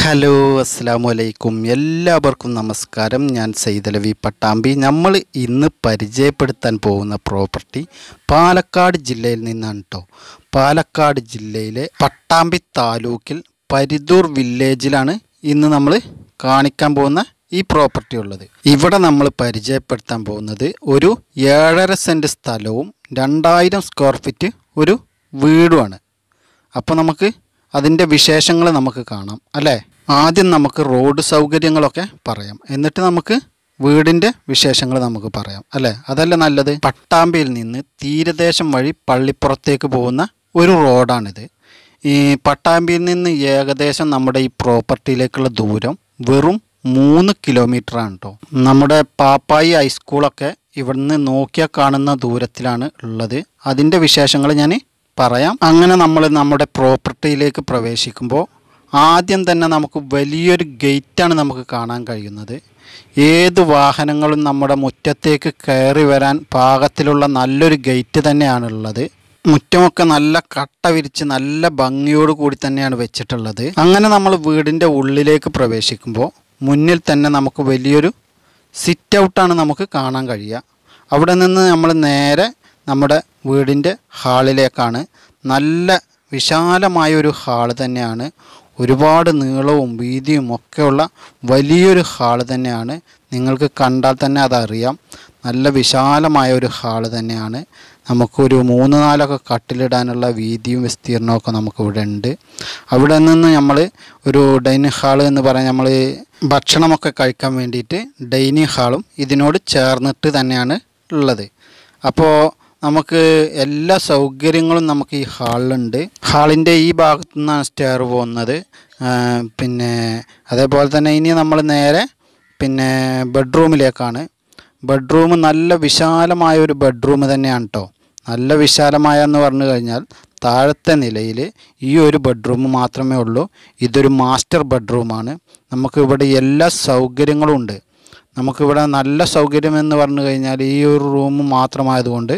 hello അസ്സാം വലൈക്കും എല്ലാവർക്കും നമസ്കാരം ഞാൻ സൈദലവി പട്ടാമ്പി നമ്മൾ ഇന്ന് പരിചയപ്പെടുത്താൻ പോകുന്ന പ്രോപ്പർട്ടി പാലക്കാട് ജില്ലയിൽ നിന്നാണ് കേട്ടോ പാലക്കാട് ജില്ലയിലെ പട്ടാമ്പി താലൂക്കിൽ പരിദൂർ വില്ലേജിലാണ് ഇന്ന് നമ്മൾ കാണിക്കാൻ പോകുന്ന ഈ പ്രോപ്പർട്ടി ഉള്ളത് ഇവിടെ നമ്മൾ പരിചയപ്പെടുത്താൻ പോകുന്നത് ഒരു ഏഴര സെൻറ്റ് സ്ഥലവും രണ്ടായിരം സ്ക്വയർ ഫീറ്റ് ഒരു വീടുമാണ് അപ്പോൾ നമുക്ക് അതിൻ്റെ വിശേഷങ്ങൾ നമുക്ക് കാണാം അല്ലേ ആദ്യം നമുക്ക് റോഡ് സൗകര്യങ്ങളൊക്കെ പറയാം എന്നിട്ട് നമുക്ക് വീടിൻ്റെ വിശേഷങ്ങൾ നമുക്ക് പറയാം അല്ലേ അതല്ല നല്ലത് പട്ടാമ്പിയിൽ നിന്ന് തീരദേശം വഴി പള്ളിപ്പുറത്തേക്ക് പോകുന്ന ഒരു റോഡാണിത് ഈ പട്ടാമ്പിയിൽ നിന്ന് ഏകദേശം നമ്മുടെ ഈ പ്രോപ്പർട്ടിയിലേക്കുള്ള ദൂരം വെറും മൂന്ന് കിലോമീറ്റർ ആണ് കേട്ടോ നമ്മുടെ പാപ്പായി ഹൈസ്കൂളൊക്കെ ഇവിടുന്ന് നോക്കിയാൽ കാണുന്ന ദൂരത്തിലാണ് ഉള്ളത് അതിൻ്റെ വിശേഷങ്ങൾ ഞാൻ പറയാം അങ്ങനെ നമ്മൾ നമ്മുടെ പ്രോപ്പർട്ടിയിലേക്ക് പ്രവേശിക്കുമ്പോൾ ആദ്യം തന്നെ നമുക്ക് വലിയൊരു ഗേറ്റാണ് നമുക്ക് കാണാൻ കഴിയുന്നത് ഏത് വാഹനങ്ങളും നമ്മുടെ മുറ്റത്തേക്ക് കയറി വരാൻ പാകത്തിലുള്ള നല്ലൊരു ഗേറ്റ് തന്നെയാണുള്ളത് മുറ്റമൊക്കെ നല്ല കട്ട വിരിച്ച് നല്ല ഭംഗിയോട് കൂടി തന്നെയാണ് വെച്ചിട്ടുള്ളത് അങ്ങനെ നമ്മൾ വീടിൻ്റെ ഉള്ളിലേക്ക് പ്രവേശിക്കുമ്പോൾ മുന്നിൽ തന്നെ നമുക്ക് വലിയൊരു സിറ്റ് ഔട്ടാണ് നമുക്ക് കാണാൻ കഴിയുക അവിടെ നിന്ന് നമ്മൾ നേരെ നമ്മുടെ വീടിൻ്റെ ഹാളിലേക്കാണ് നല്ല വിശാലമായ ഒരു ഹാള് തന്നെയാണ് ഒരുപാട് നീളവും വീതിയും ഒക്കെയുള്ള വലിയൊരു ഹാള് തന്നെയാണ് നിങ്ങൾക്ക് കണ്ടാൽ തന്നെ അതറിയാം നല്ല വിശാലമായ ഒരു ഹാള് തന്നെയാണ് നമുക്കൊരു മൂന്ന് നാലൊക്കെ കട്ടിലിടാനുള്ള വീതിയും വിസ്തീർണമൊക്കെ നമുക്കിവിടെ ഉണ്ട് അവിടെ നിന്ന് നമ്മൾ ഒരു ഡൈനിങ് ഹാള് എന്ന് പറയാൻ നമ്മൾ ഭക്ഷണമൊക്കെ കഴിക്കാൻ വേണ്ടിയിട്ട് ഡൈനിങ് ഹാളും ഇതിനോട് ചേർന്നിട്ട് തന്നെയാണ് ഉള്ളത് അപ്പോൾ നമുക്ക് എല്ലാ സൗകര്യങ്ങളും നമുക്ക് ഈ ഹാളിലുണ്ട് ഹാളിൻ്റെ ഈ ഭാഗത്തു നിന്നാണ് സ്റ്റെയർ പോകുന്നത് ആ, പിന്നെ അതേപോലെ തന്നെ ഇനി നമ്മൾ നേരെ പിന്നെ ബെഡ്റൂമിലേക്കാണ് ബെഡ്റൂം നല്ല വിശാലമായ ഒരു ബെഡ്റൂം തന്നെയാണ് കേട്ടോ നല്ല വിശാലമായ എന്ന് പറഞ്ഞു കഴിഞ്ഞാൽ താഴത്തെ നിലയിൽ ഈ ഒരു ബെഡ്റൂം മാത്രമേ ഉള്ളൂ ഇതൊരു മാസ്റ്റർ ബെഡ്റൂമാണ് നമുക്കിവിടെ എല്ലാ സൗകര്യങ്ങളും ഉണ്ട് നമുക്കിവിടെ നല്ല സൗകര്യം എന്ന് പറഞ്ഞു കഴിഞ്ഞാൽ ഈ ഒരു റൂം മാത്രമായതുകൊണ്ട്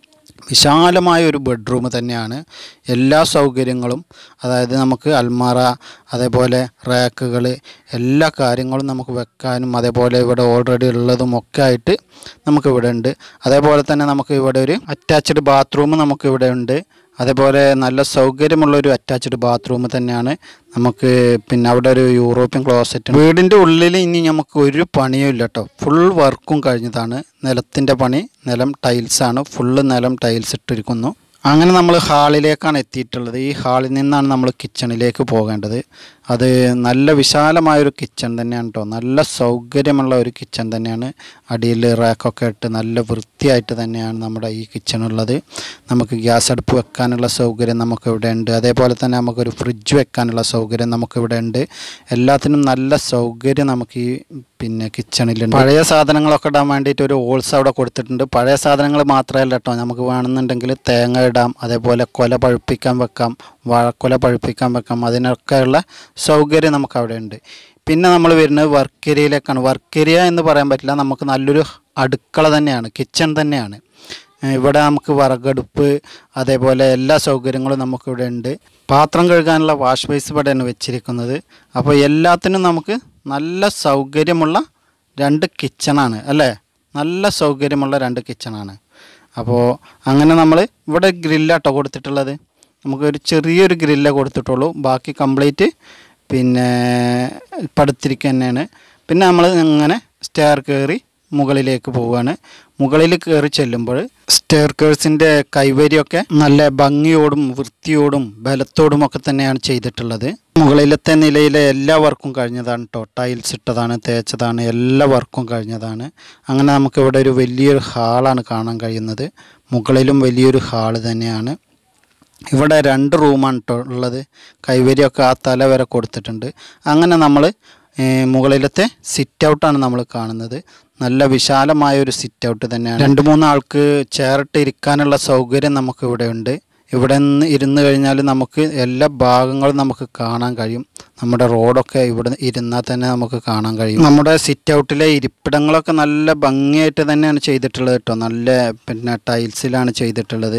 വിശാലമായ ഒരു ബെഡ്റൂം തന്നെയാണ് എല്ലാ സൗകര്യങ്ങളും അതായത് നമുക്ക് അൽമാറ അതേപോലെ റാക്കുകൾ എല്ലാ കാര്യങ്ങളും നമുക്ക് വെക്കാനും അതേപോലെ ഇവിടെ ഓൾറെഡി ഉള്ളതും ഒക്കെ ആയിട്ട് നമുക്കിവിടെ ഉണ്ട് അതേപോലെ തന്നെ നമുക്ക് ഇവിടെ ഒരു അറ്റാച്ച്ഡ് ബാത്റൂം നമുക്കിവിടെ ഉണ്ട് അതേപോലെ നല്ല സൗകര്യമുള്ള ഒരു അറ്റാച്ച്ഡ് ബാത്റൂം തന്നെയാണ് നമുക്ക് പിന്നെ അവിടെ ഒരു യൂറോപ്യൻ ക്ലോസറ്റ് വീടിൻ്റെ ഉള്ളിൽ ഇനി നമുക്ക് ഒരു പണിയും ഇല്ല കേട്ടോ ഫുൾ വർക്കും കഴിഞ്ഞതാണ് നിലത്തിൻ്റെ പണി നിലം ടൈൽസാണ് ഫുള്ള് നിലം ടൈൽസ് ഇട്ടിരിക്കുന്നു അങ്ങനെ നമ്മൾ ഹാളിലേക്കാണ് എത്തിയിട്ടുള്ളത് ഈ ഹാളിൽ നിന്നാണ് നമ്മൾ കിച്ചണിലേക്ക് പോകേണ്ടത് അത് നല്ല വിശാലമായൊരു കിച്ചൺ തന്നെയാണ് കേട്ടോ നല്ല സൗകര്യമുള്ള ഒരു കിച്ചൺ തന്നെയാണ് അടിയിൽ റാക്കൊക്കെ ഇട്ട് നല്ല വൃത്തിയായിട്ട് തന്നെയാണ് നമ്മുടെ ഈ കിച്ചൺ ഉള്ളത് നമുക്ക് ഗ്യാസ് അടുപ്പ് വെക്കാനുള്ള സൗകര്യം നമുക്കിവിടെ ഉണ്ട് അതേപോലെ തന്നെ നമുക്കൊരു ഫ്രിഡ്ജ് വെക്കാനുള്ള സൗകര്യം നമുക്കിവിടെ ഉണ്ട് എല്ലാത്തിനും നല്ല സൗകര്യം നമുക്ക് ഈ പിന്നെ കിച്ചണിലുണ്ട് പഴയ സാധനങ്ങളൊക്കെ ഇടാൻ വേണ്ടിയിട്ട് ഒരു ഹോൾസ് അവിടെ കൊടുത്തിട്ടുണ്ട് പഴയ സാധനങ്ങൾ മാത്രമല്ല കേട്ടോ നമുക്ക് വേണമെന്നുണ്ടെങ്കിൽ തേങ്ങ ഇടാം അതേപോലെ കൊല പഴുപ്പിക്കാൻ വെക്കാം വാഴക്കൊല പഴുപ്പിക്കാൻ വെക്കാം അതിനൊക്കെയുള്ള സൗകര്യം നമുക്ക് അവിടെ ഉണ്ട് പിന്നെ നമ്മൾ വരുന്നത് വർക്ക് ഏരിയയിലേക്കാണ് വർക്ക് ഏരിയ എന്ന് പറയാൻ പറ്റില്ല നമുക്ക് നല്ലൊരു അടുക്കള തന്നെയാണ് കിച്ചൺ തന്നെയാണ് ഏഹ് ഇവിടെ നമുക്ക് വിറകടുപ്പ് അതേപോലെ എല്ലാ സൗകര്യങ്ങളും നമുക്കിവിടെ ഉണ്ട് പാത്രം കഴുകാനുള്ള വാഷ് ബേസ് ഇവിടെയാണ് വെച്ചിരിക്കുന്നത് അപ്പോൾ എല്ലാത്തിനും നമുക്ക് നല്ല സൗകര്യമുള്ള രണ്ട് കിച്ചണാണ് അല്ലേ നല്ല സൗകര്യമുള്ള രണ്ട് കിച്ചണാണ് അപ്പോൾ അങ്ങനെ നമ്മൾ ഇവിടെ ഗ്രില്ലാട്ടോ കൊടുത്തിട്ടുള്ളത് നമുക്കൊരു ചെറിയൊരു ഗ്രില്ലേ കൊടുത്തിട്ടുള്ളൂ ബാക്കി കംപ്ലീറ്റ് പിന്നെ പടുത്തിരിക്കുക തന്നെയാണ് പിന്നെ നമ്മൾ ഇങ്ങനെ സ്റ്റെയർ കയറി മുകളിലേക്ക് പോവുകയാണ് മുകളിൽ കയറി ചെല്ലുമ്പോൾ സ്റ്റെയർ കേഴ്സിൻ്റെ കൈവരിയൊക്കെ നല്ല ഭംഗിയോടും വൃത്തിയോടും ബലത്തോടും ഒക്കെ തന്നെയാണ് ചെയ്തിട്ടുള്ളത് മുകളിലത്തെ നിലയിലെ എല്ലാ വർക്കും കഴിഞ്ഞതാണ് കേട്ടോ ടൈൽസ് ഇട്ടതാണ് തേച്ചതാണ് എല്ലാ വർക്കും കഴിഞ്ഞതാണ് അങ്ങനെ നമുക്ക് ഇവിടെ ഒരു വലിയൊരു ഹാളാണ് കാണാൻ കഴിയുന്നത് മുകളിലും വലിയൊരു ഹാള് തന്നെയാണ് ഇവിടെ രണ്ട് റൂമാണ് കേട്ടോ ഉള്ളത് കൈവരിയൊക്കെ ആ തല വരെ കൊടുത്തിട്ടുണ്ട് അങ്ങനെ നമ്മൾ മുകളിലത്തെ സിറ്റ് ഔട്ടാണ് നമ്മൾ കാണുന്നത് നല്ല വിശാലമായ ഒരു സിറ്റ് ഔട്ട് തന്നെയാണ് രണ്ട് മൂന്ന് ആൾക്ക് ചേറിട്ട് ഇരിക്കാനുള്ള സൗകര്യം നമുക്ക് ഇവിടെ ഉണ്ട് ഇവിടെ നിന്ന് ഇരുന്ന് കഴിഞ്ഞാൽ നമുക്ക് എല്ലാ ഭാഗങ്ങളും നമുക്ക് കാണാൻ കഴിയും നമ്മുടെ റോഡൊക്കെ ഇവിടെ ഇരുന്നാൽ തന്നെ നമുക്ക് കാണാൻ കഴിയും നമ്മുടെ സിറ്റ് ഔട്ടിലെ ഇരിപ്പിടങ്ങളൊക്കെ നല്ല ഭംഗിയായിട്ട് തന്നെയാണ് ചെയ്തിട്ടുള്ളത് കേട്ടോ നല്ല പിന്നെ ടൈൽസിലാണ് ചെയ്തിട്ടുള്ളത്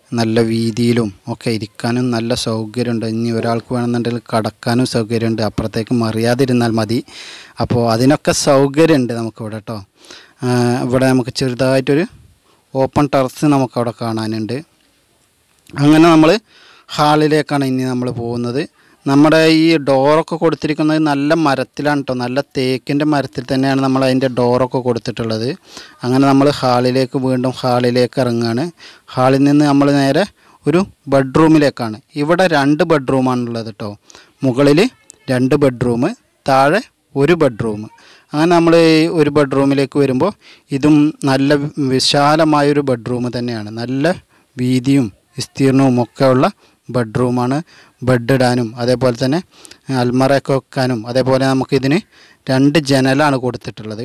നല്ല വീതിയിലും ഒക്കെ ഇരിക്കാനും നല്ല സൗകര്യമുണ്ട് ഇനി ഒരാൾക്ക് വേണമെന്നുണ്ടെങ്കിൽ കടക്കാനും സൗകര്യമുണ്ട് അപ്പുറത്തേക്ക് മറിയാതിരുന്നാൽ മതി അപ്പോൾ അതിനൊക്കെ സൗകര്യമുണ്ട് നമുക്കിവിടെ കേട്ടോ ആ, ഇവിടെ നമുക്ക് ചെറുതായിട്ടൊരു ഓപ്പൺ ടെറസ് നമുക്കവിടെ കാണാനുണ്ട് അങ്ങനെ നമ്മൾ ഹാളിലേക്കാണ് ഇനി നമ്മൾ പോകുന്നത് നമ്മുടെ ഈ ഡോറൊക്കെ കൊടുത്തിരിക്കുന്നത് നല്ല മരത്തിലാണ് കേട്ടോ നല്ല തേക്കിൻ്റെ മരത്തിൽ തന്നെയാണ് നമ്മൾ അതിൻ്റെ ഡോറൊക്കെ കൊടുത്തിട്ടുള്ളത് അങ്ങനെ നമ്മൾ ഹാളിലേക്ക് വീണ്ടും ഹാളിലേക്ക് ഇറങ്ങുകയാണ് ഹാളിൽ നിന്ന് നമ്മൾ നേരെ ഒരു ബെഡ്റൂമിലേക്കാണ് ഇവിടെ രണ്ട് ബെഡ്റൂമാണുള്ളത് കേട്ടോ മുകളിൽ രണ്ട് ബെഡ്റൂം താഴെ ഒരു ബെഡ്റൂം അങ്ങനെ നമ്മൾ ഒരു ബെഡ്റൂമിലേക്ക് വരുമ്പോൾ ഇതും നല്ല വിശാലമായൊരു ബെഡ്റൂം തന്നെയാണ് നല്ല വീതിയും വിസ്തീർണവും ഒക്കെ ഉള്ള ബെഡ്റൂമാണ് ബെഡ് ഇടാനും അതേപോലെ തന്നെ അൽമറയൊക്കെ വെക്കാനും അതേപോലെ നമുക്കിതിന് രണ്ട് ജനലാണ് കൊടുത്തിട്ടുള്ളത്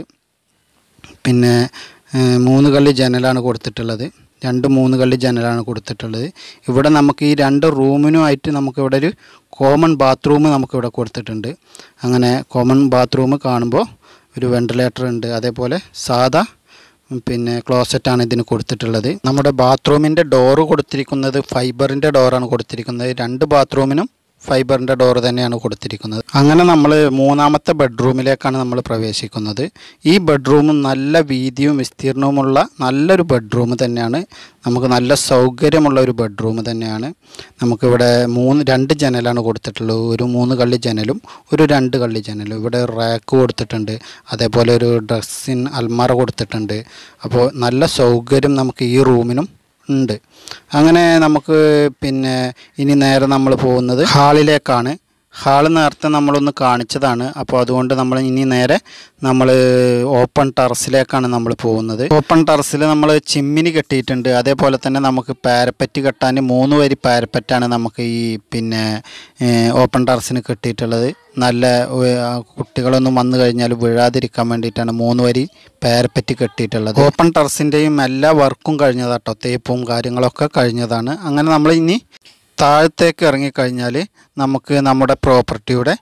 പിന്നെ ഏഹ്, മൂന്ന് കള്ളി ജനലാണ് കൊടുത്തിട്ടുള്ളത് രണ്ട് മൂന്ന് കള്ളി ജനലാണ് കൊടുത്തിട്ടുള്ളത് ഇവിടെ നമുക്ക് ഈ രണ്ട് റൂമിനുമായിട്ട് നമുക്കിവിടെ ഒരു കോമൺ ബാത്റൂം നമുക്കിവിടെ കൊടുത്തിട്ടുണ്ട് അങ്ങനെ കോമൺ ബാത്റൂം കാണുമ്പോൾ ഒരു വെന്റിലേറ്റർ ഉണ്ട് അതേപോലെ സാധാ പിന്നെ ക്ലോസറ്റാണ് ഇതിന് കൊടുത്തിട്ടുള്ളത് നമ്മുടെ ബാത്റൂമിൻ്റെ ഡോറ് കൊടുത്തിരിക്കുന്നത് ഫൈബറിൻ്റെ ഡോറാണ് കൊടുത്തിരിക്കുന്നത് രണ്ട് ബാത്റൂമിനും ഫൈബറിൻ്റെ ഡോറ് തന്നെയാണ് കൊടുത്തിരിക്കുന്നത് അങ്ങനെ നമ്മൾ മൂന്നാമത്തെ ബെഡ്റൂമിലേക്കാണ് നമ്മൾ പ്രവേശിക്കുന്നത് ഈ ബെഡ്റൂം നല്ല വീതിയും വിസ്തീർണവുമുള്ള നല്ലൊരു ബെഡ്റൂം തന്നെയാണ് നമുക്ക് നല്ല സൗകര്യമുള്ള ഒരു ബെഡ്റൂം തന്നെയാണ് നമുക്കിവിടെ മൂന്ന് രണ്ട് ജനലാണ് കൊടുത്തിട്ടുള്ളത് ഒരു മൂന്ന് കള്ളി ജനലും ഒരു രണ്ട് കള്ളി ജനലും ഇവിടെ ഒരു റാക്ക് കൊടുത്തിട്ടുണ്ട് അതേപോലെ ഒരു ഡ്രസ്സിൻ അൽമാറ കൊടുത്തിട്ടുണ്ട് അപ്പോൾ നല്ല സൗകര്യം നമുക്ക് ഈ റൂമിനും ഉണ്ട് അങ്ങനെ നമുക്ക് പിന്നെ ഇനി നേരെ നമ്മൾ പോകുന്നത് ഹാളിലേക്കാണ് ഹാള് നേരത്തെ നമ്മളൊന്ന് കാണിച്ചതാണ് അപ്പോൾ അതുകൊണ്ട് നമ്മൾ ഇനി നേരെ നമ്മൾ ഓപ്പൺ ടെറസിലേക്കാണ് നമ്മൾ പോകുന്നത് ഓപ്പൺ ടെറസിൽ നമ്മൾ ചിമ്മിനി കെട്ടിയിട്ടുണ്ട് അതേപോലെ തന്നെ നമുക്ക് പാരപ്പറ്റ് കെട്ടാൻ മൂന്ന് വരി പാരപ്പറ്റാണ് നമുക്ക് ഈ പിന്നെ ഏഹ്, ഓപ്പൺ ടെറസിന് കെട്ടിയിട്ടുള്ളത് നല്ല ഏഹ്, ആ കുട്ടികളൊന്നും വന്നു കഴിഞ്ഞാൽ വീഴാതിരിക്കാൻ വേണ്ടിയിട്ടാണ് മൂന്ന് വരി പാരപ്പറ്റ് കെട്ടിയിട്ടുള്ളത് ഓപ്പൺ ടെറസിൻ്റെയും എല്ലാ വർക്കും കഴിഞ്ഞതാട്ടോ തേപ്പും കാര്യങ്ങളൊക്കെ കഴിഞ്ഞതാണ് അങ്ങനെ നമ്മൾ ഇനി താഴത്തേക്ക് ഇറങ്ങിക്കഴിഞ്ഞാൽ നമുക്ക് നമ്മുടെ പ്രോപ്പർട്ടിയുടെ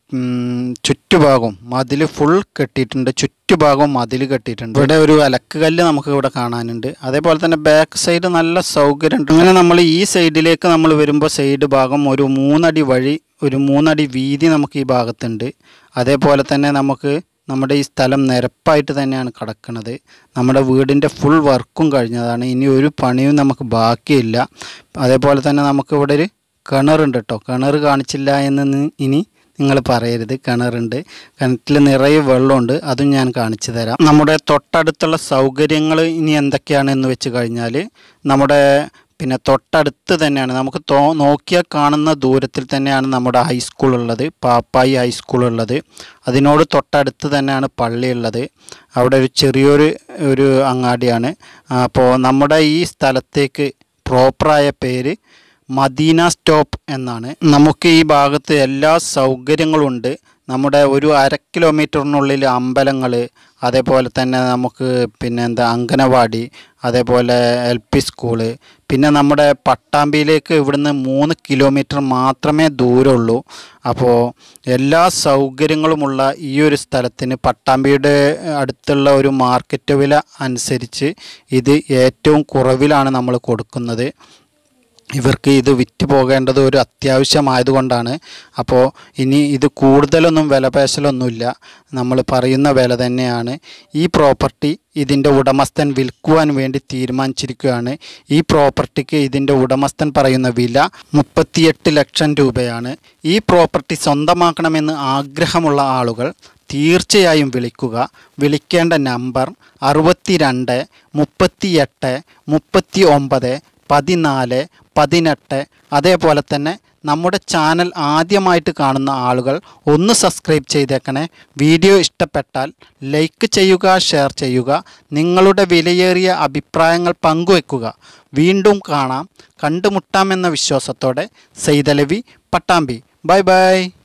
ഉം, ചുറ്റുഭാഗം മതിൽ ഫുൾ കെട്ടിയിട്ടുണ്ട് ചുറ്റുഭാഗം മതിൽ കെട്ടിയിട്ടുണ്ട് ഇവിടെ ഒരു അലക്ക് കല്ല് നമുക്ക് ഇവിടെ കാണാനുണ്ട് അതേപോലെ തന്നെ ബാക്ക് സൈഡ് നല്ല സൗകര്യമുണ്ട് അങ്ങനെ നമ്മൾ ഈ സൈഡിലേക്ക് നമ്മൾ വരുമ്പോൾ സൈഡ് ഭാഗം ഒരു മൂന്നടി വഴി ഒരു മൂന്നടി വീതി നമുക്ക് ഈ ഭാഗത്തുണ്ട് അതേപോലെ തന്നെ നമുക്ക് നമ്മുടെ ഈ സ്ഥലം നിരപ്പായിട്ട് തന്നെയാണ് കിടക്കുന്നത് നമ്മുടെ വീടിൻ്റെ ഫുൾ വർക്കും കഴിഞ്ഞതാണ് ഇനി ഒരു പണിയും നമുക്ക് ബാക്കിയില്ല അതേപോലെ തന്നെ നമുക്ക് ഇവിടെ ഒരു കിണറുണ്ട് കേട്ടോ കിണർ കാണിച്ചില്ല എന്ന് നി- ഇനി നിങ്ങൾ പറയരുത് കിണറുണ്ട് കിണറ്റിൽ നിറയെ വെള്ളമുണ്ട് അതും ഞാൻ കാണിച്ചു തരാം നമ്മുടെ തൊട്ടടുത്തുള്ള സൗകര്യങ്ങൾ ഇനി എന്തൊക്കെയാണെന്ന് വെച്ച് കഴിഞ്ഞാൽ നമ്മുടെ പിന്നെ തൊട്ടടുത്ത് തന്നെയാണ് നമുക്ക് തോ നോക്കിയാൽ കാണുന്ന ദൂരത്തിൽ തന്നെയാണ് നമ്മുടെ ഹൈസ്കൂൾ ഉള്ളത് പാപ്പായി ഹൈസ്കൂൾ ഉള്ളത് അതിനോട് തൊട്ടടുത്ത് തന്നെയാണ് പള്ളി ഉള്ളത് അവിടെ ഒരു ചെറിയൊരു ഒരു അങ്ങാടിയാണ് അപ്പോൾ നമ്മുടെ ഈ സ്ഥലത്തേക്ക് പ്രോപ്പറായ പേര് മദീന സ്റ്റോപ്പ് എന്നാണ് നമുക്ക് ഈ ഭാഗത്ത് എല്ലാ സൗകര്യങ്ങളും ഉണ്ട് നമ്മുടെ ഒരു അര കിലോമീറ്ററിനുള്ളിൽ അമ്പലങ്ങൾ അതേപോലെ തന്നെ നമുക്ക് പിന്നെ എന്താ അംഗനവാടി അതേപോലെ എൽ പി സ്കൂള് പിന്നെ നമ്മുടെ പട്ടാമ്പിയിലേക്ക് ഇവിടുന്ന് മൂന്ന് കിലോമീറ്റർ മാത്രമേ ദൂരമുള്ളൂ അപ്പോൾ എല്ലാ സൗകര്യങ്ങളുമുള്ള ഈ ഒരു സ്ഥലത്തിന് പട്ടാമ്പിയുടെ അടുത്തുള്ള ഒരു മാർക്കറ്റ് വില അനുസരിച്ച് ഇത് ഏറ്റവും കുറവിലാണ് നമ്മൾ കൊടുക്കുന്നത് ഇവർക്ക് ഇത് വിറ്റ് പോകേണ്ടത് ഒരു അത്യാവശ്യമായതുകൊണ്ടാണ് അപ്പോൾ ഇനി ഇത് കൂടുതലൊന്നും വിലപേശലൊന്നുമില്ല നമ്മൾ പറയുന്ന വില തന്നെയാണ് ഈ പ്രോപ്പർട്ടി ഇതിൻ്റെ ഉടമസ്ഥൻ വിൽക്കുവാൻ വേണ്ടി തീരുമാനിച്ചിരിക്കുകയാണ് ഈ പ്രോപ്പർട്ടിക്ക് ഇതിൻ്റെ ഉടമസ്ഥൻ പറയുന്ന വില മുപ്പത്തിയെട്ട് ലക്ഷം രൂപയാണ് ഈ പ്രോപ്പർട്ടി സ്വന്തമാക്കണമെന്ന് ആഗ്രഹമുള്ള ആളുകൾ തീർച്ചയായും വിളിക്കുക വിളിക്കേണ്ട നമ്പർ അറുപത്തി രണ്ട് മുപ്പത്തിയെട്ട് മുപ്പത്തി ഒമ്പത് പതിനാല് പതിനെട്ട് അതേപോലെ തന്നെ നമ്മുടെ ചാനൽ ആദ്യമായിട്ട് കാണുന്ന ആളുകൾ ഒന്ന് സബ്സ്ക്രൈബ് ചെയ്തേക്കണേ വീഡിയോ ഇഷ്ടപ്പെട്ടാൽ ലൈക്ക് ചെയ്യുക ഷെയർ ചെയ്യുക നിങ്ങളുടെ വിലയേറിയ അഭിപ്രായങ്ങൾ പങ്കുവെക്കുക വീണ്ടും കാണാം കണ്ടുമുട്ടാമെന്ന വിശ്വാസത്തോടെ സെയ്തലവി പട്ടാമ്പി ബൈ ബൈ